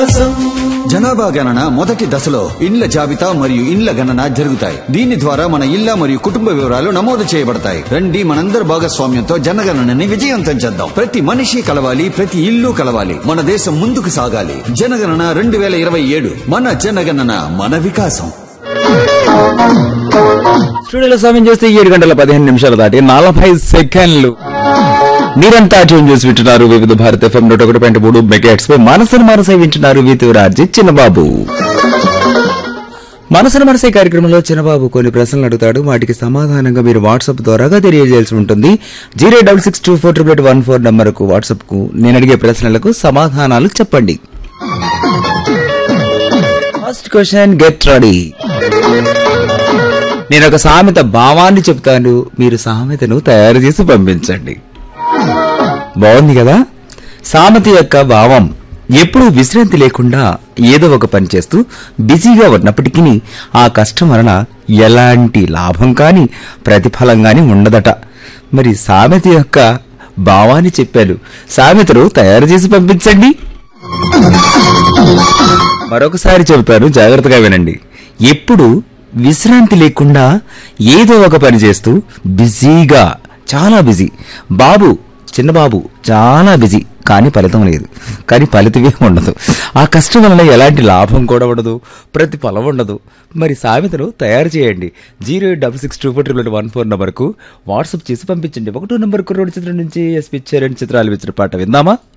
వికాసం జనాభా గణన మొదటి దశలో ఇండ్ల జాబితా మరియు ఇండ్ల గణన జరుగుతాయి దీని ద్వారా మన ఇళ్ల మరియు కుటుంబ వివరాలు నమోదు చేయబడతాయి రండి మనందరి భాగస్వామ్యంతో జనగణనని విజయవంతం చేద్దాం ప్రతి మనిషి కలవాలి ప్రతి ఇల్లు కలవాలి మన దేశం ముందుకు సాగాలి జనగణన రెండు వేల ఇరవై ఏడు మన జనగణన మన వికాసం స్టూడియోలో సమయం చేస్తే ఏడు గంటల పదిహేను నిమిషాలు దాటి నలభై సెకండ్లు మీరంతా ట్యూన్ చేసి వింటున్నారు వివిధ భారత ఎఫ్ఎం నూట ఒకటి పాయింట్ మూడు మెగాట్స్ పై మనసును మనసై వింటున్నారు వీతివరాజి చిన్నబాబు మనసును మనసే కార్యక్రమంలో చిన్నబాబు కొన్ని ప్రశ్నలు అడుగుతాడు వాటికి సమాధానంగా మీరు వాట్సాప్ ద్వారాగా తెలియజేయాల్సి ఉంటుంది zero double six two four triple eight one four నంబర్కు వాట్సాప్ కు నేను అడిగే ప్రశ్నలకు సమాధానాలు చెప్పండి ఫస్ట్ క్వశ్చన్ గెట్ రెడీ నేను ఒక సామెత భావాన్ని చెప్తాను మీరు సామెతను తయారు చేసి పంపించండి బాగుంది కదా సామెత యొక్క భావం ఎప్పుడూ విశ్రాంతి లేకుండా ఏదో ఒక పని చేస్తూ బిజీగా ఉన్నప్పటికీ ఆ కష్టం వలన ఎలాంటి లాభం కాని ప్రతిఫలం గాని ఉండదట మరి సామెత యొక్క భావాన్ని చెప్పాను సామెతను తయారు చేసి పంపించండి మరొకసారి చెబుతాను జాగ్రత్తగా వినండి ఎప్పుడు విశ్రాంతి లేకుండా ఏదో ఒక పని చేస్తూ బిజీగా చాలా బిజీ బాబు చిన్న బాబు చాలా బిజీ కానీ ఫలితం లేదు కానీ ఫలితమే ఉండదు ఆ కష్టం వలన ఎలాంటి లాభం కూడా ఉండదు ప్రతిఫలం ఉండదు మరి సామెతను తయారు చేయండి zero eight double six two four triple one four నంబర్కు వాట్సాప్ చేసి పంపించండి ఒకటో నంబర్ కుర్రోడి చిత్రం నుంచి ఎస్పి చరణ్ చిత్రాలు ఇచ్చిన పాట విందామా